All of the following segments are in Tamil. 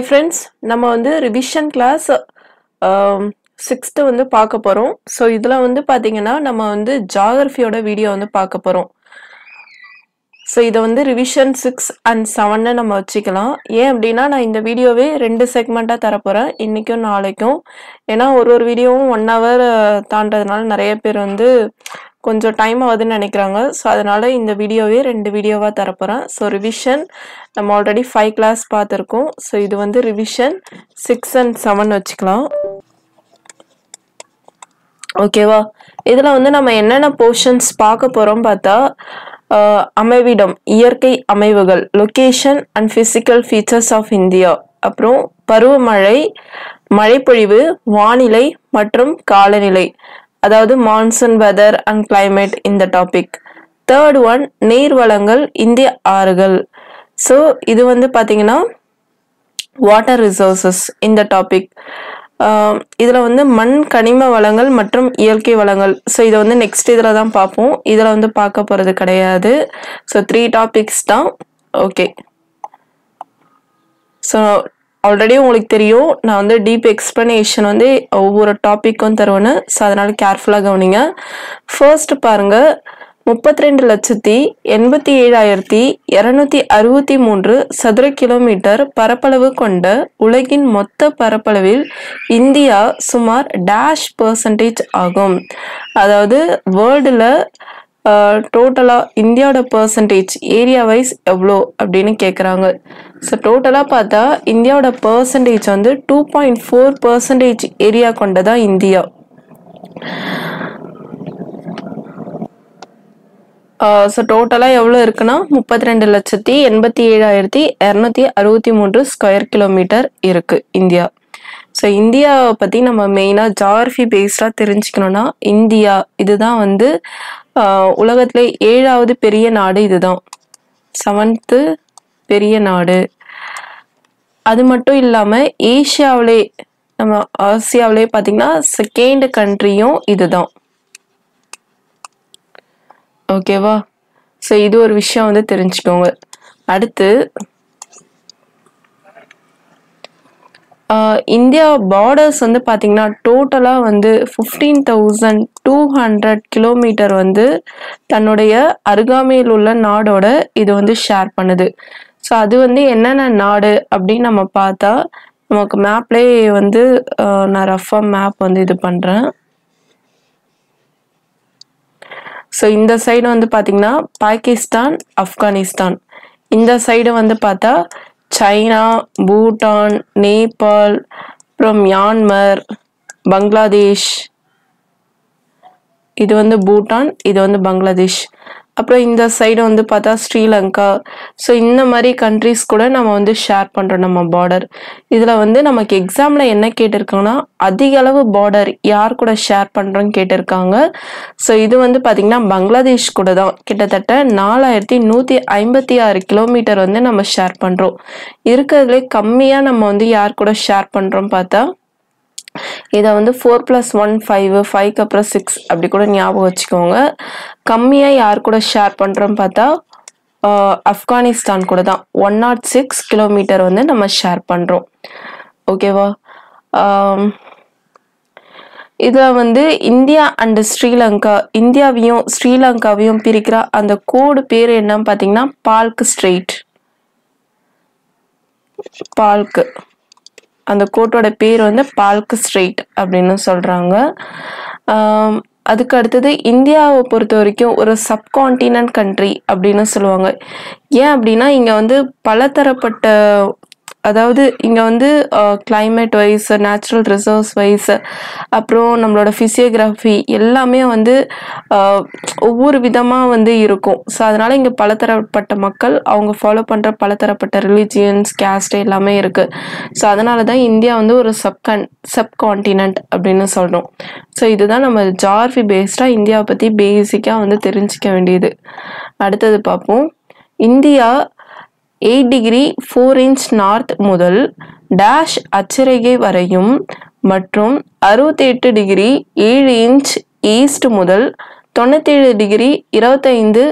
ஃப்ரெண்ட்ஸ் நம்ம வந்து ரிவிஷன் கிளாஸ் சிக்ஸ்த்து வந்து பார்க்க போகிறோம் ஸோ இதில் வந்து பார்த்தீங்கன்னா நம்ம வந்து ஜாகிரஃபியோட வீடியோ வந்து பார்க்க போகிறோம் ஸோ இதை வந்து ரிவிஷன் சிக்ஸ் அண்ட் செவன்னு நம்ம வச்சுக்கலாம் ஏன் அப்படின்னா நான் இந்த வீடியோவே ரெண்டு செக்மெண்ட்டாக தரப்போகிறேன் இன்றைக்கும் நாளைக்கும் ஏன்னா ஒரு ஒரு வீடியோவும் ஒன் ஹவர் தாண்டதுனால நிறைய பேர் வந்து கொஞ்சம் டைம் ஆகுதுன்னு நினைக்கிறாங்க ஸோ அதனால் இந்த வீடியோவே ரெண்டு வீடியோவாக தரப்போகிறேன் ஸோ ரிவிஷன் நம்ம ஆல்ரெடி ஃபைவ் கிளாஸ் பார்த்துருக்கோம் ஸோ இது வந்து ரிவிஷன் சிக்ஸ் அண்ட் செவன் வச்சுக்கலாம் ஓகேவா இதில் வந்து நம்ம என்னென்ன போர்ஷன்ஸ் பார்க்க போகிறோம் பார்த்தா ஆஹ், அமைவிடம் இயற்கை அமைவுகள் location and physical features of India அப்புறம் பருவமழை மழைப்பொழிவு வானிலை மற்றும் காலநிலை அதாவது மான்சூன் வெதர் அண்ட் climate இந்த டாபிக் தேர்ட் ஒன் நீர் வளங்கள் இந்திய ஆறுகள் ஸோ இது வந்து பார்த்தீங்கன்னா வாட்டர் ரிசோர்சஸ் இந்த டாபிக் இதில் வந்து மண் கனிம வளங்கள் மற்றும் இயற்கை வளங்கள் ஸோ இதை வந்து நெக்ஸ்ட் இதில் தான் பார்ப்போம் இதில் வந்து பார்க்க போகிறது கிடையாது ஸோ த்ரீ டாபிக்ஸ் தான் ஓகே ஸோ ஆல்ரெடி உங்களுக்கு தெரியும் நான் வந்து டீப் எக்ஸ்ப்ளனேஷன் வந்து ஒவ்வொரு டாப்பிக்கும் தருவேன்னு ஸோ அதனால் கேர்ஃபுல்லாக கவனிங்க ஃபர்ஸ்ட் பாருங்க முப்பத்தி ரெண்டு லட்சத்தி எண்பத்தி ஏழாயிரத்தி இரநூத்தி அறுபத்தி மூன்று சதுர கிலோமீட்டர் பரப்பளவு கொண்ட உலகின் மொத்த பரப்பளவில் இந்தியா சுமார் டேஷ் பர்சன்டேஜ் ஆகும் அதாவது வேர்ல்டில் டோட்டலாக இந்தியாவோட பர்சன்டேஜ் ஏரியா வைஸ் எவ்வளோ அப்படின்னு கேட்குறாங்க ஸோ டோட்டலாக பார்த்தா இந்தியாவோட பர்சன்டேஜ் வந்து two point four percentage area கொண்டதா இந்தியா ஸோ டோட்டலாக எவ்வளோ இருக்குன்னா முப்பத்தி ரெண்டு லட்சத்தி எண்பத்தி ஏழாயிரத்தி இரநூத்தி அறுபத்தி மூன்று ஸ்கொயர் கிலோமீட்டர் இருக்குது இந்தியா ஸோ இந்தியாவை பற்றி நம்ம மெயினாக ஜாகிரஃபி பேஸ்டாக தெரிஞ்சுக்கணும்னா இந்தியா இதுதான் வந்து ஆஹ், உலகத்திலே ஏழாவது பெரிய நாடு இதுதான் செவன்த்து பெரிய நாடு அது மட்டும் இல்லாமல் ஏஷியாவிலே நம்ம ஆசியாவிலே பார்த்தீங்கன்னா செகண்ட் கண்ட்ரியும் இதுதான் ஓகேவா ஸோ இது ஒரு விஷயம் வந்து தெரிஞ்சுக்கோங்க அடுத்து ஆஹ் இந்தியா பார்டர்ஸ் வந்து பார்த்தீங்கன்னா டோட்டலாக வந்து fifteen thousand two hundred kilometre வந்து தன்னுடைய அருகாமையில் உள்ள நாடோட இது வந்து ஷேர் பண்ணுது ஸோ அது வந்து என்னென்ன நாடு அப்படின்னு நம்ம பார்த்தா நமக்கு மேப்லேயே வந்து ஆஹ் நான் ரஃபாக மேப் வந்து இது பண்ணுறேன் ஸோ இந்த சைடு வந்து பார்த்தீங்கன்னா பாகிஸ்தான் ஆப்கானிஸ்தான் இந்த சைடு வந்து பார்த்தா சைனா பூட்டான் நேபாள் அப்புறம் மியான்மர் பங்களாதேஷ் இது வந்து பூட்டான் இது வந்து பங்களாதேஷ் அப்புறம் இந்த சைடு வந்து பார்த்தா ஸ்ரீலங்கா ஸோ இந்த மாதிரி கண்ட்ரிஸ் கூட நம்ம வந்து ஷேர் பண்ணுறோம் நம்ம பார்டர் இதில் வந்து நமக்கு எக்ஸாமில் என்ன கேட்டிருக்காங்கன்னா அதிக அளவு பார்டர் யார் கூட ஷேர் பண்ணுறோன்னு கேட்டிருக்காங்க ஸோ இது வந்து பார்த்திங்கன்னா பங்களாதேஷ் கூட தான் கிட்டத்தட்ட நாலாயிரத்தி நூற்றி ஐம்பத்தி ஆறு கிலோமீட்டர் வந்து நம்ம ஷேர் பண்ணுறோம் இருக்கிறதுலே கம்மியாக நம்ம வந்து யார் கூட ஷேர் பண்ணுறோம் பார்த்தா இதை வந்து ஃபோர் ப்ளஸ் ஒன் ஃபைவ் ஃபைவ்க்கு அப்புறம் சிக்ஸ் அப்படி கூட ஞாபகம் வச்சுக்கோங்க கம்மியாக யார் கூட ஷேர் பண்ணுறோம் பார்த்தா ஆஹ், ஆப்கானிஸ்தான் கூட தான் ஒன் நாட் சிக்ஸ் கிலோமீட்டர் வந்து நம்ம ஷேர் பண்ணுறோம் ஓகேவா இதில் வந்து இந்தியா அண்ட் ஸ்ரீலங்கா இந்தியாவையும் ஸ்ரீலங்காவையும் பிரிக்கிற அந்த கோடு பேர் என்னன்னு பார்த்தீங்கன்னா பால்க் ஸ்ட்ரெயிட் பால்க்கு அந்த கோட்டோட பேர் வந்து பால்க் ஸ்ட்ரெயிட் அப்படின்னு சொல்றாங்க ஆம், அதுக்கு அடுத்தது இந்தியாவை பொறுத்த வரைக்கும் ஒரு சப்கான்டினன்ட் கண்ட்ரி அப்படின்னு சொல்லுவாங்க ஏன் அப்படின்னா இங்க வந்து பலதரப்பட்ட அதாவது இங்கே வந்து climate wise natural resource wise அப்புறம் நம்மளோட ஃபிசியோகிராஃபி எல்லாமே வந்து ஆஹ், ஒவ்வொரு விதமாக வந்து இருக்கும் ஸோ அதனால் இங்கே பலதரப்பட்ட மக்கள் அவங்க ஃபாலோ பண்ணுற பலதரப்பட்ட ரிலீஜியன்ஸ் கேஸ்ட் எல்லாமே இருக்குது ஸோ அதனால தான் இந்தியா வந்து ஒரு சப்கன் சப்கான்டினென்ட் அப்படின்னு சொல்கிறோம் ஸோ இதுதான் நம்ம ஜார்ஃபி பேஸ்டாக இந்தியாவை பற்றி பேசிக்காக வந்து தெரிஞ்சிக்க வேண்டியது அடுத்தது பார்ப்போம் India eight degree four inch north முதல் டேஷ் அச்சரேகை வரையும் மற்றும் அறுபத்தி எட்டு டிகிரி ஏழு இன்ச் ஈஸ்ட் முதல் தொண்ணூத்தேழு டிகிரி இருபத்தைந்து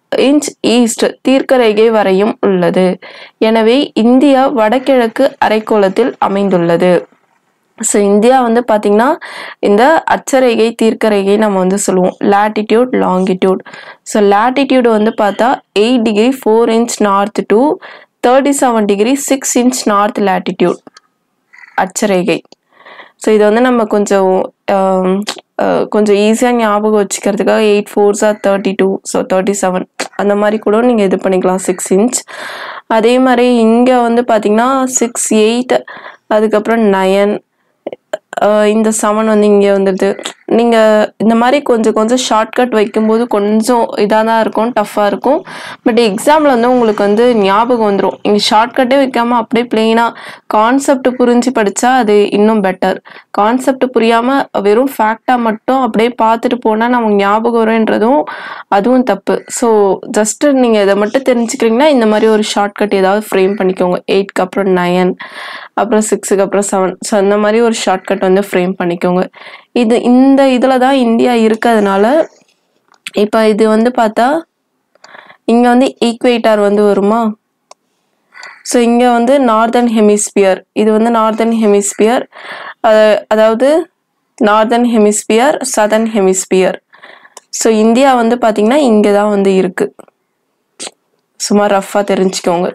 இன்ச் ஈஸ்ட் தீர்க்கரேகை வரையும் உள்ளது எனவே இந்தியா வடகிழக்கு அரைக்கோளத்தில் அமைந்துள்ளது ஸோ இந்தியா வந்து பார்த்தீங்கன்னா இந்த அச்சரேகை தீர்க்கரேகை நம்ம வந்து சொல்லுவோம் லாட்டிடியூட் லாங்கிடியூட் ஸோ லாட்டிடியூட் வந்து பார்த்தா eight degree four inch north to thirty seven degree six inch north latitude அச்சரேகை ஸோ இது வந்து நம்ம கொஞ்சம் ஆம், அஹ், கொஞ்சம் ஈஸியாக ஞாபகம் வச்சுக்கிறதுக்காக எயிட் ஃபோர்ஸா thirty two so thirty seven அந்த மாதிரி கூட நீங்கள் இது பண்ணிக்கலாம் சிக்ஸ் இன்ச் அதே மாதிரி இங்கே வந்து பார்த்தீங்கன்னா சிக்ஸ் எயிட் அதுக்கப்புறம் நயன் இந்த செவன் வந்து இங்கே வந்துடுது நீங்கள் இந்த மாதிரி கொஞ்சம் கொஞ்சம் ஷார்ட்கட் வைக்கும்போது கொஞ்சம் இதாக தான் இருக்கும் டஃப்பாக இருக்கும் பட் எக்ஸாமில் வந்து உங்களுக்கு வந்து ஞாபகம் வந்துடும் இங்கே ஷார்ட்கட்டே வைக்காமல் அப்படியே பிளெயினாக கான்செப்ட் புரிஞ்சு படித்தா அது இன்னும் பெட்டர் கான்செப்ட் புரியாமல் வெறும் ஃபேக்டாக மட்டும் அப்படியே பார்த்துட்டு போனால் நமக்கு ஞாபகம் வரும்ன்றதும் அதுவும் தப்பு ஸோ ஜஸ்ட் நீங்கள் இதை மட்டும் தெரிஞ்சுக்கிறீங்கன்னா இந்த மாதிரி ஒரு ஷார்ட்கட் ஏதாவது ஃப்ரேம் பண்ணிக்கோங்க எயிட்க்கு அப்புறம் நயன் அப்புறம் சிக்ஸுக்கு அப்புறம் செவன் ஸோ அந்த மாதிரி ஒரு ஷார்ட்கட் வந்து ஃப்ரேம் பண்ணிக்கோங்க இது இந்த இதில் தான் இந்தியா இருக்கிறதுனால இப்போ இது வந்து பார்த்தா இங்கே வந்து ஈக்குவேட்டார் வந்து வருமா ஸோ இங்கே வந்து நார்தர்ன் ஹெமிஸ்பியர் இது வந்து நார்தர்ன் ஹெமிஸ்பியர் அதாவது northern hemisphere southern hemisphere so India வந்து பார்த்தீங்கன்னா இங்கே தான் வந்து இருக்கு சும்மா ரஃப்பாக தெரிஞ்சுக்கோங்க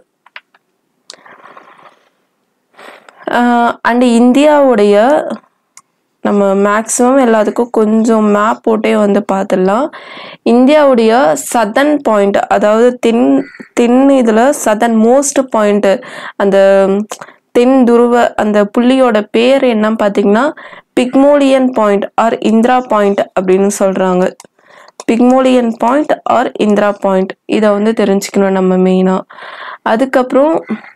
அண்ட் இந்தியாவுடைய நம்ம மேக்ஸிமம் எல்லாத்துக்கும் கொஞ்சம் மேப் போட்டே வந்து பார்த்துடலாம் இந்தியாவுடைய சதன் பாயிண்ட் அதாவது தென் தென் இதில் சதன் மோஸ்ட் பாயிண்ட் அந்த தென் துருவ அந்த புள்ளியோட பேர் என்ன பார்த்தீங்கன்னா Pygmalion point or Indira point அப்படின்னு சொல்கிறாங்க Pygmalion point or Indira point இதை வந்து தெரிஞ்சுக்கணும் நம்ம மெயினாக அதுக்கப்புறம்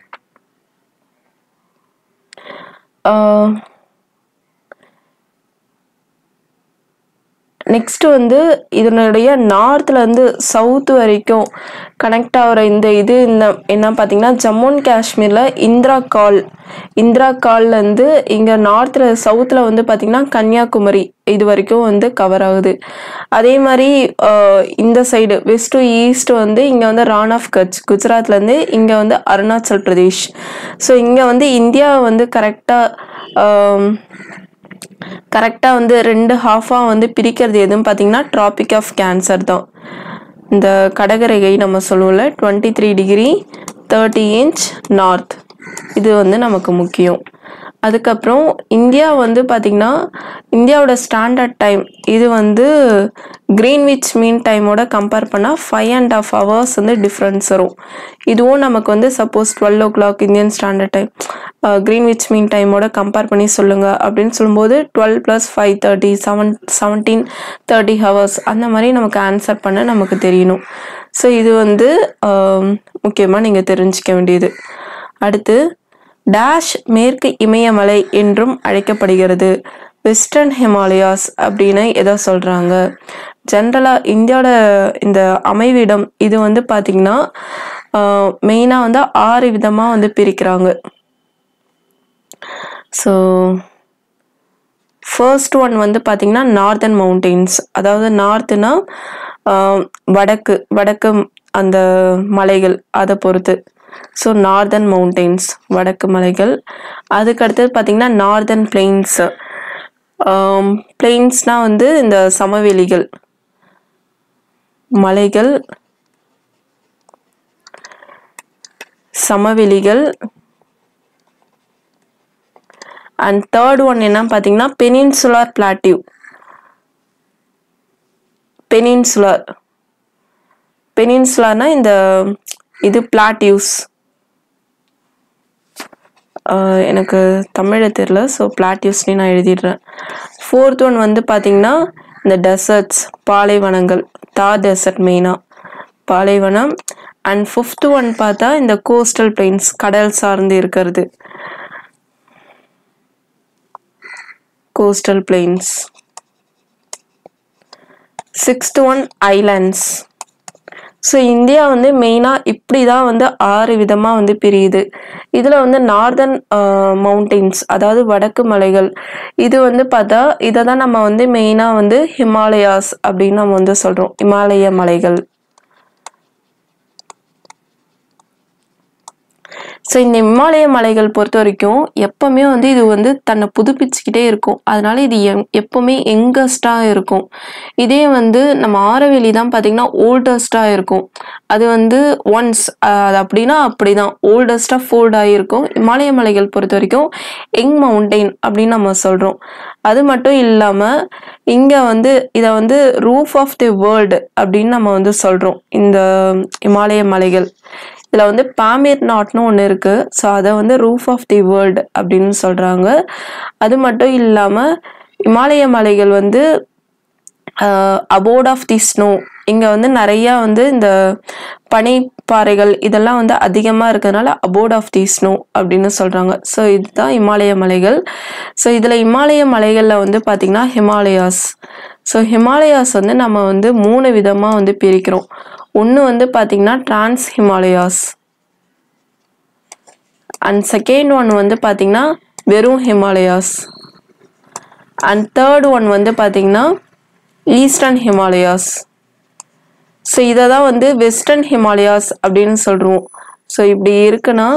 நெக்ஸ்ட் வந்து இதனுடைய நார்த்ல இருந்து சவுத் வரைக்கும் கனெக்ட் ஆகிற இந்த இது இந்த என்ன பார்த்தீங்கன்னா ஜம்மு அண்ட் காஷ்மீர்ல இந்திரா கால் இந்திரா கால்ல இருந்து இங்க நார்த்ல சவுத்ல வந்து பார்த்தீங்கன்னா கன்னியாகுமரி இது வரைக்கும் வந்து கவர் ஆகுது அதே மாதிரி ஆஹ், இந்த சைடு வெஸ்ட் டு ஈஸ்ட் வந்து இங்க வந்து ரான் ஆஃப் கட்ச் குஜராத்ல இருந்து இங்க வந்து அருணாச்சல் பிரதேஷ் ஸோ இங்க வந்து இந்தியா வந்து கரெக்டா கரெக்டாக வந்து ரெண்டு ஹாஃபாக வந்து பிரிக்கிறது எதுன்னு பார்த்தீங்கன்னா ட்ராபிக் ஆஃப் கேன்சர் தான் இந்த கடகரேகை நம்ம சொல்லுவோம்ல twenty three degree thirty inch north இது வந்து நமக்கு முக்கியம் அதுக்கப்புறம் இந்தியா வந்து பார்த்திங்கன்னா இந்தியாவோட ஸ்டாண்டர்ட் டைம் இது வந்து கிரீன்விச் மீன் டைமோட கம்பேர் பண்ணால் ஃபைவ் அண்ட் ஆஃப் ஹவர்ஸ் வந்து டிஃப்ரென்ஸ் வரும் இதுவும் நமக்கு வந்து suppose twelve o'clock Indian standard time Greenwich mean டைமோட கம்பேர் பண்ணி சொல்லுங்க அப்படின்னு சொல்லும்போது twelve plus five thirty seven seventeen thirty hours அந்த மாதிரி நமக்கு ஆன்சர் பண்ண நமக்கு தெரியணும் ஸோ இது வந்து முக்கியமாக நீங்கள் தெரிஞ்சுக்க வேண்டியது அடுத்து டேஷ் மேற்கு இமயமலை என்றும் அழைக்கப்படுகிறது வெஸ்டர்ன் ஹிமாலயாஸ் அப்படின்னு எதை சொல்கிறாங்க ஜென்ரலாக இந்தியாவோட இந்த அமைவிடம் இது வந்து பார்த்திங்கன்னா மெயினாக வந்து ஆறு விதமாக வந்து பிரிக்கிறாங்க ஸோ ஃபர்ஸ்ட் ஒன் வந்து பார்த்தீங்கன்னா நார்தன் மவுண்டெயின்ஸ் அதாவது நார்த்துனா வடக்கு வடக்கு அந்த மலைகள் அதை பொறுத்து ஸோ நார்தன் மவுண்டெயின்ஸ் வடக்கு மலைகள் அதுக்கு அடுத்தது பார்த்தீங்கன்னா நார்தன் பிளெயின்ஸ் பிளெயின்ஸ்னால் வந்து இந்த சமவெளிகள் மலைகள் சமவெளிகள் அண்ட் தேர்ட் ஒன் என்ன பார்த்தீங்கன்னா பெனின்சுலார் பிளாட்டிவ் பெனின்சுலார் பெனின்சுலார்னா இந்த இது பிளாட்டிவ்ஸ் எனக்கு தமிழில் தெரில ஸோ பிளாட்டிவ்ஸ்னே நான் எழுதிடுறேன் ஃபோர்த் ஒன் வந்து பார்த்தீங்கன்னா இந்த டெசர்ட்ஸ் பாலைவனங்கள் தா டெசர்ட் மெயினாக பாலைவனம் அண்ட் ஃபிஃப்த் ஒன் பார்த்தா இந்த கோஸ்டல் பிளெயின்ஸ் கடல் சார்ந்து இருக்கிறது coastal plains sixth one islands so India வந்து மெயினாக இப்படி தான் வந்து ஆறு விதமாக வந்து பிரியுது இதில் வந்து நார்தன் மவுண்டெயின்ஸ் அதாவது வடக்கு மலைகள் இது வந்து பார்த்தா இதை தான் நம்ம வந்து மெயினாக வந்து ஹிமாலயாஸ் அப்படின்னு நம்ம வந்து சொல்கிறோம் இமாலய மலைகள் ஸோ இந்த இமாலய மலைகள் பொறுத்த வரைக்கும் எப்பவுமே வந்து இது வந்து தன்னை புதுப்பிச்சுக்கிட்டே இருக்கும் அதனால இது எங் எப்பவுமே யங்கஸ்டாக இருக்கும் இதே வந்து நம்ம ஆரவேலி தான் பார்த்தீங்கன்னா ஓல்டஸ்டாக இருக்கும் அது வந்து ஒன்ஸ் அது அப்படின்னா அப்படிதான் ஓல்டஸ்டாக ஃபோல்ட் ஆகிருக்கும் இமாலய மலைகள் பொறுத்த வரைக்கும் யங் மவுண்டெயின் அப்படின்னு நம்ம சொல்கிறோம் அது மட்டும் இல்லாமல் இங்கே வந்து இதை வந்து ரூஃப் ஆஃப் தி வேர்ல்டு அப்படின்னு நம்ம வந்து சொல்கிறோம் இந்த இமாலய மலைகள் இதில் வந்து பாமீர் நாட்னு ஒன்று இருக்குது ஸோ அதை வந்து ரூஃப் ஆஃப் தி வேர்ல்டு அப்படின்னு சொல்கிறாங்க அது மட்டும் இல்லாமல் இமாலய மலைகள் வந்து அபோர்ட் ஆஃப் தி ஸ்னோ இங்கே வந்து நிறையா வந்து இந்த பனிப்பாறைகள் இதெல்லாம் வந்து அதிகமாக இருக்கிறதுனால அபோர்ட் ஆஃப் தி ஸ்னோ அப்படின்னு சொல்கிறாங்க ஸோ இதுதான் இமாலய மலைகள் ஸோ இதில் இமாலய மலைகளில் வந்து பார்த்திங்கன்னா ஹிமாலயாஸ் ஸோ ஹிமாலயாஸ் வந்து நம்ம வந்து மூணு விதமாக வந்து பிரிக்கிறோம் ஒன்று வந்து பார்த்திங்கன்னா trans Himalayas and second one வந்து பார்த்திங்கன்னா வெறும் ஹிமாலயாஸ் அண்ட் தேர்ட் ஒன் வந்து பார்த்திங்கன்னா ஈஸ்டர்ன் ஹிமாலயாஸ் ஸோ இதை தான் வந்து வெஸ்டர்ன் ஹிமாலயாஸ் அப்படின்னு சொல்கிறோம் ஸோ இப்படி இருக்குன்னா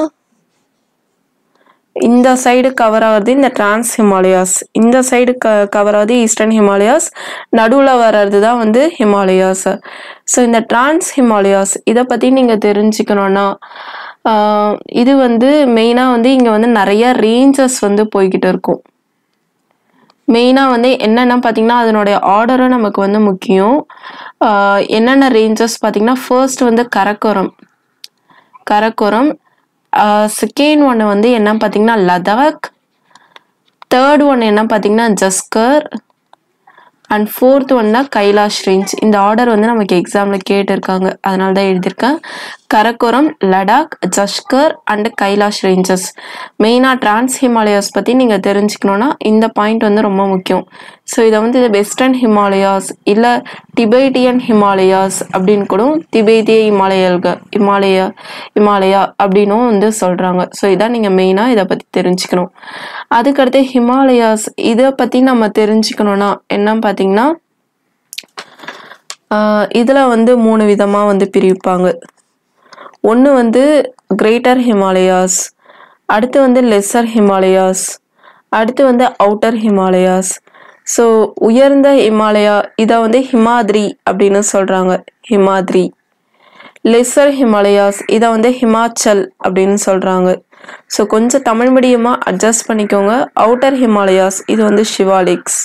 இந்த சைடு கவர் ஆகுறது இந்த டிரான்ஸ் ஹிமாலயாஸ் இந்த சைடு க கவர் ஆகுது ஈஸ்டர்ன் ஹிமாலயாஸ் நடுவில் வர்றது தான் வந்து ஹிமாலயாஸ் ஸோ இந்த டிரான்ஸ் ஹிமாலயாஸ் இதை பற்றி நீங்கள் தெரிஞ்சுக்கணுன்னா ஆஹ் இது வந்து மெயினாக வந்து இங்கே வந்து நிறைய ரேஞ்சஸ் வந்து போய்கிட்டு இருக்கும் மெயினாக வந்து என்னென்ன பார்த்தீங்கன்னா அதனுடைய ஆர்டரும் நமக்கு வந்து முக்கியம் ஆஹ் என்னென்ன ரேஞ்சஸ் பார்த்தீங்கன்னா ஃபர்ஸ்ட் வந்து கரக்கோரம் கரக்கோரம் செகண்ட் ஒன்று வந்து என்ன பார்த்தீங்கன்னா லதாக் தேர்ட் ஒன் என்ன பார்த்தீங்கன்னா ஜஸ்கர் அண்ட் ஃபோர்த் ஒன் தான் கைலாஷ் ரேஞ்ச் இந்த ஆர்டர் வந்து நமக்கு எக்ஸாமில் கேட்டிருக்காங்க அதனால தான் எழுதியிருக்கேன் கரக்கோரம் லடாக் ஜஸ்கர் அண்ட் கைலாஷ் ரேஞ்சஸ் மெயினாக டிரான்ஸ் ஹிமாலயாஸ் பற்றி நீங்கள் தெரிஞ்சுக்கணுன்னா இந்த பாயிண்ட் வந்து ரொம்ப முக்கியம் ஸோ இதை வந்து இது வெஸ்டர்ன் ஹிமாலயாஸ் இல்லை டிபேட்டியன் ஹிமாலயாஸ் அப்படின்னு கூட திபேத்திய இமாலயல்கள் இமாலயா இமாலயா அப்படின்னும் வந்து சொல்கிறாங்க ஸோ இதான் நீங்கள் மெயினாக இதை பற்றி தெரிஞ்சுக்கணும் அதுக்கடுத்து ஹிமாலயாஸ் இதை பற்றி நம்ம தெரிஞ்சுக்கணுன்னா என்னன்னு பார்த்தீங்கன்னா இதில் வந்து மூணு விதமாக வந்து பிரிப்பாங்க ஒன்று வந்து கிரேட்டர் ஹிமாலயாஸ் அடுத்து வந்து லெஸ்ஸர் ஹிமாலயாஸ் அடுத்து வந்து அவுட்டர் ஹிமாலயாஸ் ஸோ உயர்ந்த ஹிமாலயா இதை வந்து ஹிமாத்ரி அப்படின்னு சொல்கிறாங்க ஹிமாத்ரி லெஸ்ஸர் ஹிமாலயாஸ் இதை வந்து ஹிமாச்சல் அப்படின்னு சொல்கிறாங்க ஸோ கொஞ்சம் தமிழ் மீடியமாக அட்ஜஸ்ட் பண்ணிக்கோங்க அவுட்டர் ஹிமாலயாஸ் இது வந்து ஷிவாலிக்ஸ்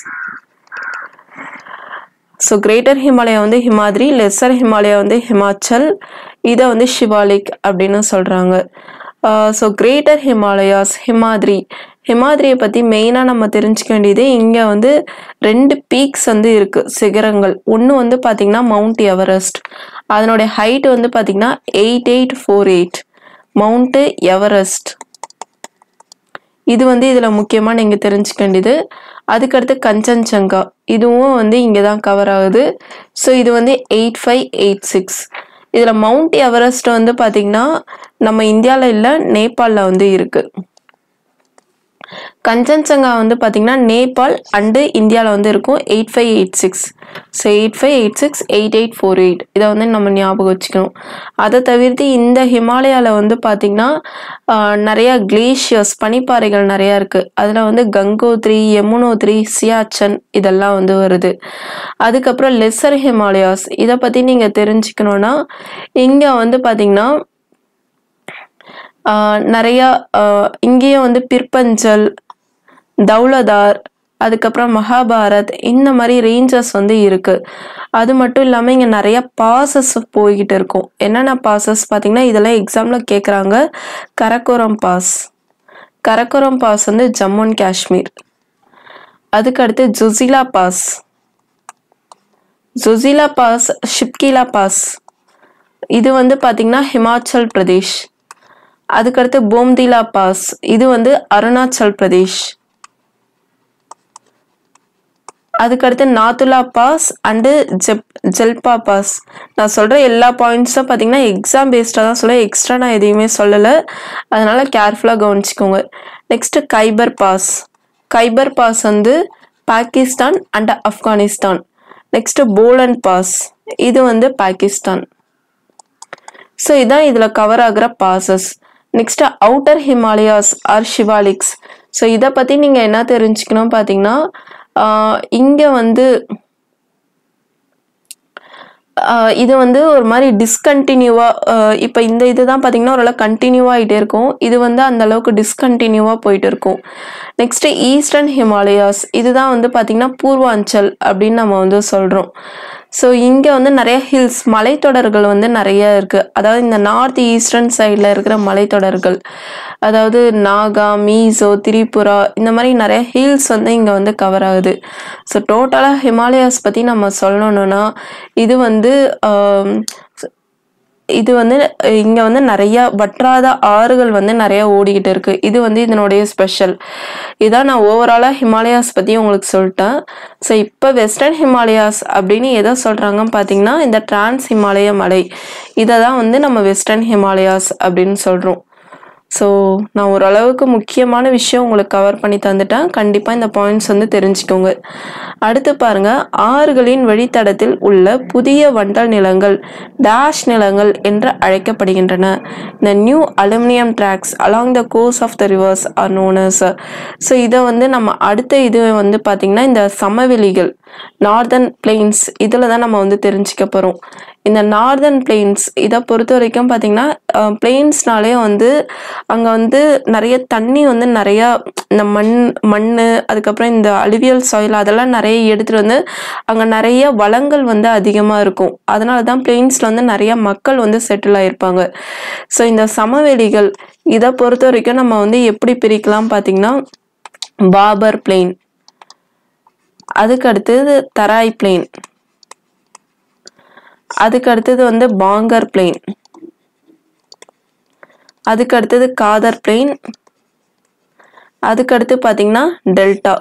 ஸோ கிரேட்டர் ஹிமாலயா வந்து ஹிமாத்ரி லெஸ்ஸர் ஹிமாலயா வந்து ஹிமாச்சல் இதை வந்து ஷிவாலிக் அப்படின்னு சொல்கிறாங்க ஸோ கிரேட்டர் ஹிமாலயாஸ் ஹிமாத்ரி ஹிமாத்ரியை பற்றி மெயினாக நம்ம தெரிஞ்சுக்க வேண்டியது இங்கே வந்து ரெண்டு பீக்ஸ் வந்து இருக்குது சிகரங்கள் ஒன்று வந்து பார்த்திங்கன்னா மவுண்ட் எவரெஸ்ட் அதனுடைய ஹைட் வந்து பார்த்திங்கன்னா eight eight four eight mount Everest இது வந்து இதில் முக்கியமாக நீங்கள் தெரிஞ்சுக்க வேண்டியது அதுக்கடுத்து கஞ்சன்சங்கா இதுவும் வந்து இங்கே தான் கவர் ஆகுது ஸோ இது வந்து எயிட் ஃபைவ் எயிட் சிக்ஸ் இதில் மவுண்ட் எவரெஸ்ட் வந்து பார்த்திங்கன்னா நம்ம இந்தியாவில் இல்லை நேபாளில் வந்து இருக்குது கஞ்சன்சங்கா வந்து பார்த்திங்கன்னா நேபாள் அண்டு இந்தியாவில் வந்து இருக்கும் eight five eight six so eight five eight six eight eight four eight இதை வந்து நம்ம ஞாபகம் வச்சுக்கணும் அதை தவிர்த்து இந்த ஹிமாலயாவில் வந்து பார்த்திங்கன்னா ஆஹ், நிறைய கிளேஷியர்ஸ் பனிப்பாறைகள் நிறையா இருக்குது அதில் வந்து கங்கோத்ரி யமுனோத்ரி சியாச்சன் இதெல்லாம் வந்து வருது அதுக்கப்புறம் லெஸ்ஸர் ஹிமாலயாஸ் இதை பற்றி நீங்கள் தெரிஞ்சுக்கணுன்னா இங்கே வந்து பார்த்திங்கன்னா ஆஹ் நிறையா ஆஹ் இங்கேயும் வந்து பிற்பஞ்சல் தௌலதார் அதுக்கப்புறம் மகாபாரத் இந்த மாதிரி ரேஞ்சஸ் வந்து இருக்கு அது மட்டும் இல்லாமல் இங்கே நிறைய பாசஸ் போய்கிட்டு இருக்கும் என்னென்ன பாசஸ் பார்த்தீங்கன்னா இதெல்லாம் எக்ஸாமில் கேட்குறாங்க கரக்கோரம் பாஸ் கரக்கோரம் பாஸ் வந்து ஜம்மு அண்ட் காஷ்மீர் அதுக்கடுத்து Zojila pass Zojila pass Shipkila pass இது வந்து பார்த்தீங்கன்னா ஹிமாச்சல் பிரதேஷ் அதுக்கடுத்து போம்திலா பாஸ் இது வந்து அருணாச்சல் பிரதேஷ் அதுக்கடுத்து நாத்துலா பாஸ் அண்டு ஜெப் ஜெல்பா பாஸ் நான் சொல்கிற எல்லா பாயிண்ட்ஸும் பார்த்தீங்கன்னா எக்ஸாம் பேஸ்டாக தான் சொல்ல எக்ஸ்ட்ரா நான் எதையுமே சொல்லலை அதனால் கேர்ஃபுல்லாக கவனிச்சுக்கோங்க next Khyber pass Khyber pass வந்து Pakistan and Afghanistan next Bolan pass இது வந்து பாகிஸ்தான் ஸோ இதான் இதில் கவர் ஆகிற passes next outer Himalayas or Shivaliks so இதை பற்றி நீங்கள் என்ன தெரிஞ்சுக்கணும் பார்த்தீங்கன்னா இங்கே வந்து ஆஹ் இது வந்து ஒரு மாதிரி டிஸ்கண்டினியூவாக இப்போ இந்த இதுதான் பார்த்தீங்கன்னா ஓரளவு கண்டினியூவாக ஆகிட்டே இருக்கும் இது வந்து அந்த அளவுக்கு டிஸ்கண்டினியூவாக போயிட்டு இருக்கும் நெக்ஸ்ட் ஈஸ்டர்ன் ஹிமாலயாஸ் இதுதான் வந்து பார்த்தீங்கன்னா பூர்வாஞ்சல் அப்படின்னு நம்ம வந்து சொல்கிறோம் ஸோ இங்கே வந்து நிறைய ஹில்ஸ் மலைத்தொடர்கள் வந்து நிறைய இருக்குது அதாவது இந்த நார்த் ஈஸ்டர்ன் சைடில் இருக்கிற மலைத்தொடர்கள் அதாவது நாகா மீசோ திரிபுரா இந்த மாதிரி நிறைய ஹில்ஸ் வந்து இங்கே வந்து கவர் ஆகுது ஸோ டோட்டலாக ஹிமாலயாஸ் பற்றி நம்ம சொல்லணும்னா இது வந்து ஆம், இது வந்து இங்கே வந்து நிறைய வற்றாத ஆறுகள் வந்து நிறைய ஓடிக்கிட்டு இருக்கு இது வந்து இதனுடைய ஸ்பெஷல் இதான் நான் ஓவராலாக ஹிமாலயாஸ் பற்றி உங்களுக்கு சொல்லிட்டேன் ஸோ இப்போ வெஸ்டர்ன் ஹிமாலயாஸ் அப்படின்னு எதை சொல்கிறாங்கன்னு பார்த்தீங்கன்னா இந்த டிரான்ஸ் ஹிமாலய மலை இதை தான் வந்து நம்ம வெஸ்டர்ன் ஹிமாலயாஸ் அப்படின்னு சொல்கிறோம் ஸோ நான் ஓரளவுக்கு முக்கியமான விஷயம் உங்களுக்கு கவர் பண்ணி தந்துட்டேன் கண்டிப்பாக இந்த பாயிண்ட்ஸ் வந்து தெரிஞ்சுக்கோங்க அடுத்து பாருங்க ஆறுகளின் வழித்தடத்தில் உள்ள புதிய வண்டல் நிலங்கள் டேஷ் நிலங்கள் என்று அழைக்கப்படுகின்றன இந்த new alluvium tracts along the course of the rivers are known as so இதை வந்து நம்ம அடுத்த இது வந்து பார்த்திங்கன்னா இந்த சமவெளிகள் நார்தர்ன் பிளெயின்ஸ் இதில் தான் நம்ம வந்து தெரிஞ்சுக்க போகிறோம் இந்த நார்தர்ன் பிளெயின்ஸ் இதை பொறுத்த வரைக்கும் பார்த்தீங்கன்னா பிளெயின்ஸ்னாலே வந்து அங்கே வந்து நிறைய தண்ணி வந்து நிறையா இந்த மண் மண் அதுக்கப்புறம் இந்த அலுவியல் சாயில் அதெல்லாம் நிறைய எடுத்துகிட்டு வந்து அங்கே நிறைய வளங்கள் வந்து அதிகமாக இருக்கும் அதனால தான் பிளெயின்ஸில் வந்து நிறைய மக்கள் வந்து செட்டில் ஆயிருப்பாங்க ஸோ இந்த சமவெளிகள் இதை பொறுத்த வரைக்கும் நம்ம வந்து எப்படி பிரிக்கலாம் பார்த்தீங்கன்னா பாபர் பிளெயின் அதுக்கு அடுத்தது தராய் பிளெயின் அதுக்கு அடுத்தது வந்து பாங்கர் பிளெயின் அதுக்கு அடுத்தது காதர் பிளெயின் அதுக்கு அடுத்து பார்த்தீங்கன்னா டெல்டா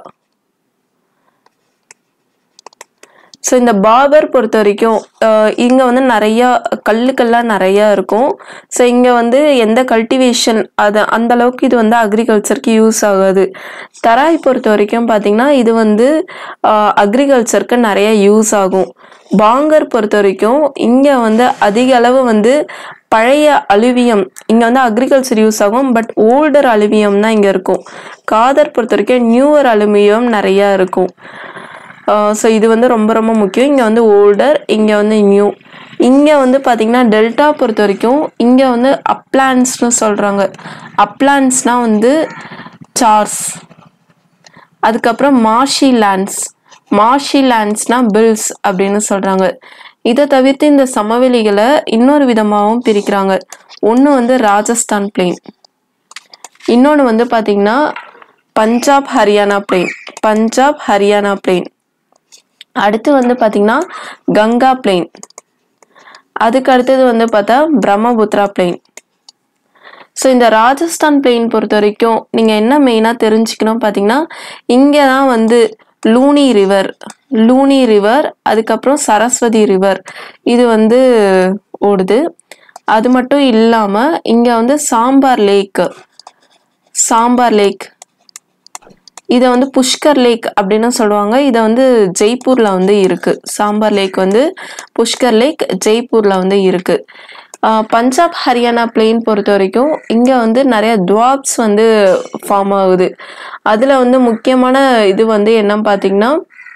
ஸோ இந்த பாபர் பொறுத்த வரைக்கும் இங்கே வந்து நிறையா கல்லுக்கெல்லாம் நிறையா இருக்கும் ஸோ இங்கே வந்து எந்த கல்டிவேஷன் அது அந்த அளவுக்கு இது வந்து அக்ரிகல்ச்சருக்கு யூஸ் ஆகாது தராய் பொறுத்த வரைக்கும் பார்த்தீங்கன்னா இது வந்து அக்ரிகல்ச்சருக்கு நிறைய யூஸ் ஆகும் பாங்கர் பொறுத்த வரைக்கும் இங்கே வந்து அதிக அளவு வந்து பழைய அலுவியம் இங்கே வந்து அக்ரிகல்ச்சர் யூஸ் ஆகும் பட் ஓல்டர் அலுவியம் தான் இங்கே இருக்கும் காதர் பொறுத்த வரைக்கும் நியூவர் அலுமினியம் நிறையா இருக்கும் ஸோ இது வந்து ரொம்ப ரொம்ப முக்கியம் இங்கே வந்து ஓல்டர் இங்கே வந்து நியூ இங்கே வந்து பார்த்தீங்கன்னா டெல்டா பொறுத்த வரைக்கும் இங்கே வந்து அப்லான்ஸ்னு சொல்கிறாங்க அப்லான்ஸ்னால் வந்து சார்ஸ் அதுக்கப்புறம் மார்ஷி லேண்ட்ஸ் மார்ஷி லேண்ட்ஸ்னா பில்ஸ் அப்படின்னு சொல்கிறாங்க இதை தவிர்த்து இந்த சமவெளிகளை இன்னொரு விதமாகவும் பிரிக்கிறாங்க ஒன்று வந்து ராஜஸ்தான் பிளெயின் இன்னொன்று வந்து பார்த்தீங்கன்னா பஞ்சாப் ஹரியானா பிளெயின் பஞ்சாப் ஹரியானா பிளெயின் அடுத்து வந்து பார்த்தீங்கன்னா கங்கா பிளெயின் அதுக்கு அடுத்தது வந்து பார்த்தா பிரம்மபுத்ரா பிளெயின் ஸோ இந்த ராஜஸ்தான் பிளெயின் பொறுத்த வரைக்கும் நீங்கள் என்ன மெயினாக தெரிஞ்சுக்கணும் பார்த்தீங்கன்னா இங்கே தான் வந்து லூனி ரிவர் லூனி ரிவர் அதுக்கப்புறம் சரஸ்வதி ரிவர் இது வந்து ஓடுது அது மட்டும் இல்லாமல் இங்கே வந்து சாம்பார் லேக் சாம்பார் லேக் இதை வந்து புஷ்கர் லேக் அப்படின்னு சொல்லுவாங்க இதை வந்து ஜெய்ப்பூர்ல வந்து இருக்கு சாம்பார் லேக் வந்து புஷ்கர் லேக் ஜெய்ப்பூர்ல வந்து இருக்கு ஆஹ் பஞ்சாப் ஹரியானா பிளெயின் பொறுத்த வரைக்கும் இங்கே வந்து நிறைய துவாப்ஸ் வந்து ஃபார்ம் ஆகுது அதில் வந்து முக்கியமான இது வந்து என்னன்னு பார்த்தீங்கன்னா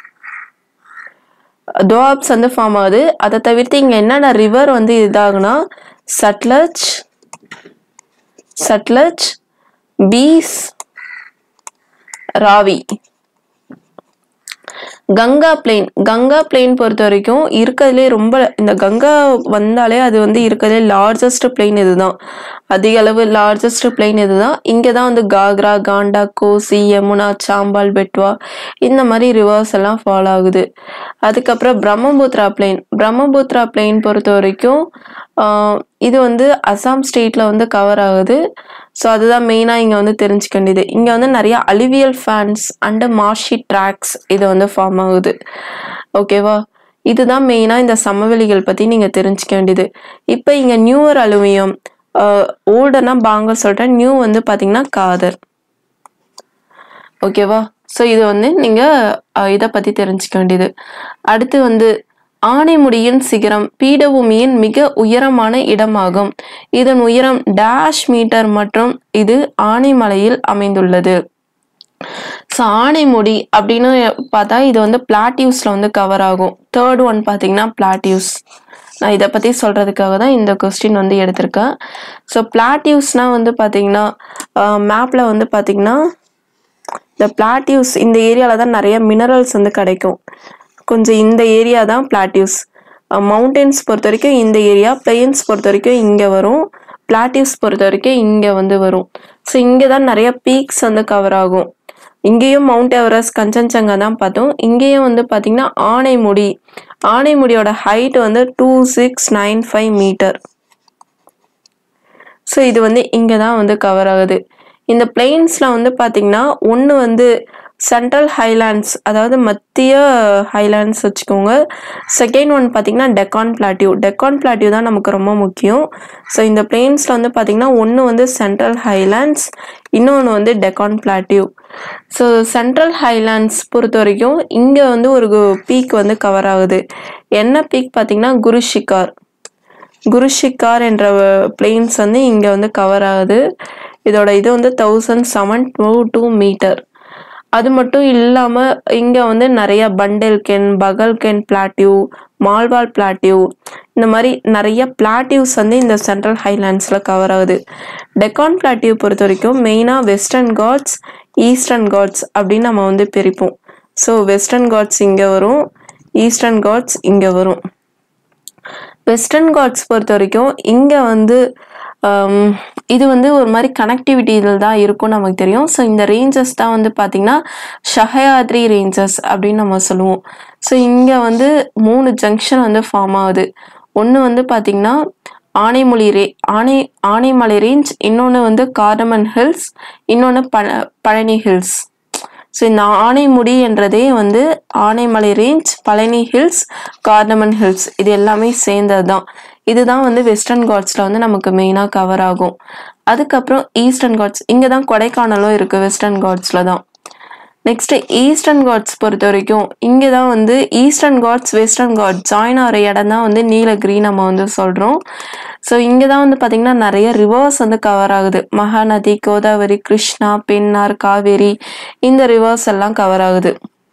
துவாப்ஸ் வந்து ஃபார்ம் ஆகுது அதை தவிர்த்து இங்கே என்னென்ன ரிவர் வந்து இதாகுனா சட்லஜ் சட்லஜ் பீஸ் ராவி கங்கா பிளெயின் கங்கா பிளெயின் பொறுத்த வரைக்கும் இருக்கிறதுலே ரொம்ப இந்த கங்கா வந்தாலே அது வந்து இருக்கிறதுலே லார்ஜஸ்ட் பிளெயின் இதுதான் அதிக அளவு லார்ஜஸ்ட் பிளெயின் இதுதான் இங்கே தான் வந்து காக்ரா காண்டா கோசி யமுனா சாம்பால் பெட்வா இந்த மாதிரி ரிவர்ஸ் எல்லாம் ஃபாலோ ஆகுது அதுக்கப்புறம் பிரம்மபுத்ரா பிளெயின் பிரம்மபுத்ரா பிளெயின் பொறுத்த வரைக்கும் ஆஹ் இது வந்து அசாம் ஸ்டேட்ல வந்து கவர் ஆகுது ஸோ அதுதான் மெயினாக இங்கே வந்து தெரிஞ்சுக்க வேண்டியது இங்கே வந்து நிறைய alluvial fans and marshy tracts இது வந்து ஃபார்ம் ஆகுது ஓகேவா இதுதான் மெயினாக இந்த சமவெளிகள் பற்றி நீங்கள் தெரிஞ்சுக்க வேண்டியது இப்போ இங்கே நியூவர் அலுமினியம் ஓல்டர்னா பாங்கர் சொல்கிறேன் நியூ வந்து பார்த்தீங்கன்னா காதர் ஓகேவா ஸோ இது வந்து நீங்கள் இதை பற்றி தெரிஞ்சுக்க வேண்டியது அடுத்து வந்து ஆனைமுடியின் சிகரம் பீடபூமியின் மிக உயரமான இடமாகும் இதன் உயரம் டேஷ் மீட்டர் மற்றும் இது ஆனைமலையில் அமைந்துள்ளது ஸோ ஆனைமுடி அப்படின்னு பார்த்தா இது வந்து பிளாட்டியூஸில் வந்து கவர் ஆகும் தேர்ட் ஒன் பார்த்தீங்கன்னா பிளாட்டியூஸ் நான் இதை பற்றி சொல்கிறதுக்காக தான் இந்த கொஸ்டின் வந்து எடுத்திருக்கேன் ஸோ பிளாட்டியூஸ்னால் வந்து பார்த்தீங்கன்னா மேப்பில் வந்து பார்த்தீங்கன்னா இந்த பிளாட்டியூஸ் இந்த ஏரியாவில் தான் நிறைய மினரல்ஸ் வந்து கிடைக்கும் கொஞ்சம் இந்த ஏரியா தான் பிளாட்டியூஸ் மவுண்டன்ஸ் பொறுத்த வரைக்கும் இந்த ஏரியா பிளெயின்ஸ் பொறுத்த வரைக்கும் இங்கே வரும் பிளாட்டியூஸ் பொறுத்த வரைக்கும் இங்கே வந்து வரும் ஸோ இங்கே தான் நிறைய பீக்ஸ் வந்து கவர் ஆகும் இங்கேயும் மவுண்ட் எவரெஸ்ட் கஞ்சன்சங்கா தான் பார்த்தோம் இங்கேயும் வந்து பார்த்தீங்கன்னா ஆனைமுடி ஆனைமுடியோட ஹைட் வந்து two six nine five metre so இது வந்து இங்கே தான் வந்து கவர் ஆகுது இந்த பிளெயின்ஸில் வந்து பார்த்தீங்கன்னா ஒன்று வந்து சென்ட்ரல் ஹைலாண்ட்ஸ் அதாவது மத்திய ஹைலாண்ட்ஸ் வச்சுக்கோங்க செகண்ட் ஒன் பார்த்தீங்கன்னா டெக்கான் பிளாட்டியூ டெக்கான் பிளாட்டியூ தான் நமக்கு ரொம்ப முக்கியம் ஸோ இந்த பிளெயின்ஸில் வந்து பார்த்தீங்கன்னா ஒன்று வந்து சென்ட்ரல் ஹைலாண்ட்ஸ் இன்னொன்று வந்து Deccan plateau so central highlands பொறுத்த வரைக்கும் இங்கே வந்து ஒரு பீக் வந்து கவர் ஆகுது என்ன பீக் பார்த்தீங்கன்னா குருஷிகார் குருஷிகார் என்ற பிளெயின்ஸ் வந்து இங்கே வந்து கவர் ஆகுது இதோட இது வந்து thousand seven two two metre அது மட்டும் இல்லாமல் இங்கே வந்து நிறைய Bundelkhand Baghelkhand plateau Malwa plateau இந்த மாதிரி நிறைய பிளாட்டியூஸ் வந்து இந்த சென்ட்ரல் ஹைலாண்ட்ஸில் கவர் ஆகுது டெக்கான் பிளாட்டியூ பொறுத்த வரைக்கும் மெயினாக வெஸ்டர்ன் காட்ஸ் ஈஸ்டர்ன் காட்ஸ் அப்படின்னு நம்ம வந்து பிரிப்போம் ஸோ வெஸ்டர்ன் காட்ஸ் இங்கே வரும் ஈஸ்டர்ன் காட்ஸ் இங்கே வரும் வெஸ்டர்ன் காட்ஸ் பொறுத்த வரைக்கும் இங்கே வந்து ஆம், இது வந்து ஒரு மாதிரி கனெக்டிவிட்டி இதில் தான் இருக்கும் நமக்கு தெரியும் ஸோ இந்த ரேஞ்சஸ் தான் வந்து பார்த்திங்கன்னா ஷஹயாத்ரி ரேஞ்சஸ் அப்படின்னு நம்ம சொல்லுவோம் ஸோ இங்கே வந்து மூணு ஜங்ஷன் வந்து ஃபார்ம் ஆகுது ஒன்று வந்து பார்த்திங்கன்னா ஆனைமொழி ரே ஆனை ஆனைமலை ரேஞ்ச் இன்னொன்று வந்து கார்டமன் ஹில்ஸ் இன்னொன்று பழ பழனி ஹில்ஸ் ஸோ இந்த ஆனைமுடி என்றதே வந்து Anaimalai range Palani hills cardamom hills இது எல்லாமே சேர்ந்தது தான் இதுதான் வந்து வெஸ்டர்ன் காட்ஸில் வந்து நமக்கு மெயினாக கவர் ஆகும் அதுக்கப்புறம் ஈஸ்டர்ன் காட்ஸ் இங்கே தான் கொடைக்கானலும் இருக்குது வெஸ்டர்ன் காட்ஸில் தான் நெக்ஸ்ட் ஈஸ்டர்ன் காட்ஸ் பொறுத்த வரைக்கும் இங்கே தான் வந்து eastern Ghats western Ghats join ஆகிற இடம் தான் வந்து நீலகிரி நம்ம வந்து சொல்கிறோம் ஸோ இங்கே தான் வந்து பார்த்திங்கன்னா நிறைய ரிவர்ஸ் வந்து கவர் ஆகுது மகாநதி கோதாவரி கிருஷ்ணா பெண்ணார் காவேரி இந்த ரிவர்ஸ் எல்லாம் கவர் ஆகுது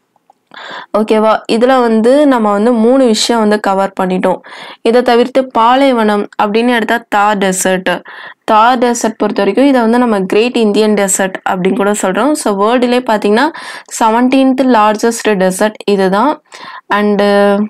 ஓகேவா இதில் வந்து நம்ம வந்து மூணு விஷயம் வந்து கவர் பண்ணிட்டோம் இதை தவிர்த்து பாலைவனம் அப்படின்னு எடுத்தா தார் டெசர்ட் தார் டெசர்ட் பொறுத்த வரைக்கும் இதை வந்து நம்ம கிரேட் இந்தியன் டெசர்ட் அப்படின்னு கூட சொல்கிறோம் ஸோ வேர்ல்டுலே பார்த்தீங்கன்னா செவன்டீன்த் லார்ஜஸ்ட் டெசர்ட் இதுதான் அண்டு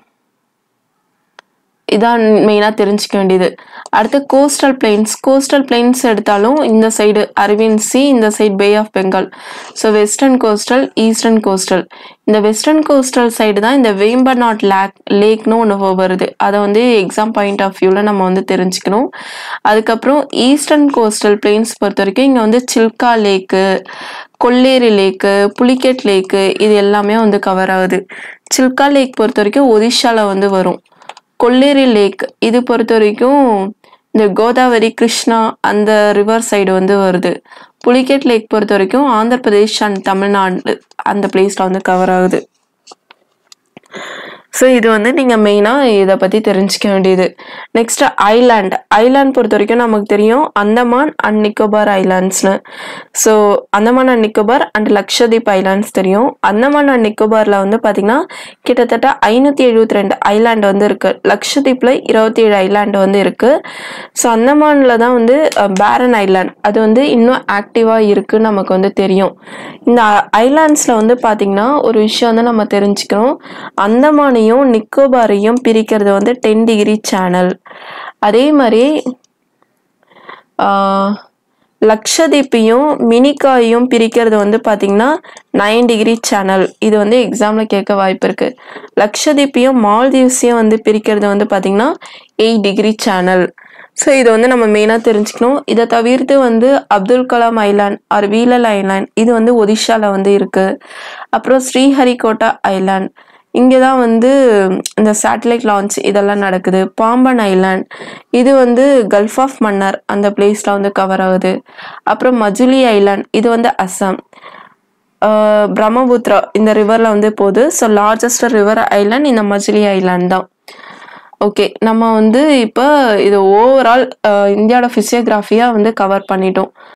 இதான் மெயினாக தெரிஞ்சுக்க வேண்டியது அடுத்து கோஸ்டல் பிளெயின்ஸ் கோஸ்டல் பிளெயின்ஸ் எடுத்தாலும் இந்த சைடு அரவிந்த் சி இந்த side bay of Bengal so western coastal eastern coastal இந்த வெஸ்டர்ன் கோஸ்டல் சைடு தான் இந்த வேம்பர்நாட் லேக் லேக்னு ஒன்று வருது அதை வந்து எக்ஸாம் பாயிண்ட் ஆஃப் வியூவில் நம்ம வந்து தெரிஞ்சுக்கணும் அதுக்கப்புறம் ஈஸ்டர்ன் கோஸ்டல் பிளெயின்ஸ் பொறுத்த வரைக்கும் இங்கே வந்து சில்கா லேக்கு கொல்லேரி லேக்கு புலிகெட் லேக்கு இது எல்லாமே வந்து கவர் ஆகுது சில்கா லேக் பொறுத்த வரைக்கும் ஒடிஷால வந்து வரும் கொல்லேரி லேக் இது பொறுத்த வரைக்கும் இந்த கோதாவரி கிருஷ்ணா அந்த ரிவர் சைடு வந்து வருது புலிகெட் லேக் பொறுத்த வரைக்கும் ஆந்திர பிரதேஷ் அண்ட் தமிழ்நாடு அந்த பிளேஸ்ல வந்து கவர் ஆகுது ஸோ இது வந்து நீங்கள் மெயினாக இதை பற்றி தெரிஞ்சுக்க வேண்டியது நெக்ஸ்ட் ஐலாண்ட் ஐலாண்ட் பொறுத்த வரைக்கும் நமக்கு தெரியும் அந்தமான் அண்ட் நிக்கோபார் ஐலாண்ட்ஸ்னு so Andaman and Nicobar and Lakshadweep islands தெரியும் அந்தமான் அண்ட் நிக்கோபாரில் வந்து பார்த்திங்கன்னா கிட்டத்தட்ட ஐநூற்றி எழுபத்தி ரெண்டு ஐலாண்ட் வந்து இருக்குது லக்ஷதீப்பில் இருபத்தி ஏழு ஐலாண்ட் வந்து இருக்குது ஸோ அந்தமானில் தான் வந்து பேரன் ஐலாண்ட் அது வந்து இன்னும் ஆக்டிவாக இருக்குன்னு நமக்கு வந்து தெரியும் இந்த ஐலாண்ட்ஸில் வந்து பார்த்திங்கன்னா ஒரு விஷயம் வந்து நம்ம தெரிஞ்சுக்கணும் அந்தமானையும் நிக்கோபாரையும் பிரிக்கிறது வந்து டென் டிகிரி சேனல் அதே மாதிரி ஆஹ், லக்ஷதீப்பையும் மினிகாயையும் பிரிக்கிறது வந்து பார்த்தீங்கன்னா நைன் டிகிரி சேனல் இது வந்து எக்ஸாமில் கேட்க வாய்ப்பு இருக்கு லக்ஷதீப்பையும் மால்தீவ்ஸையும் வந்து பிரிக்கிறது வந்து பார்த்தீங்கன்னா எயிட் டிகிரி சேனல் ஸோ இதை வந்து நம்ம மெயினாக தெரிஞ்சுக்கணும் இதை தவிர்த்து வந்து Abdul Kalam island or wheeler island இது வந்து ஒடிஷாவில் வந்து இருக்கு அப்புறம் ஸ்ரீஹரிகோட்டா ஐலாண்ட் இங்கே தான் வந்து இந்த சேட்டலைட் லான்ச் இதெல்லாம் நடக்குது பாம்பன் ஐலாண்ட் இது வந்து கல்ஃப் ஆஃப் மன்னர் அந்த பிளேஸில் வந்து கவர் ஆகுது அப்புறம் மஜுலி ஐலாண்ட் இது வந்து அஸ்ஸாம் ஆஹ் பிரம்மபுத்ரா இந்த ரிவரில் வந்து போகுது ஸோ லார்ஜஸ்ட் ரிவர் ஐலாண்ட் இந்த மஜுலி ஐலாண்ட் தான் ஓகே நம்ம வந்து இப்போ இது ஓவரால் இந்தியாவோட ஃபிசியோகிராஃபியாக வந்து கவர் பண்ணிட்டோம்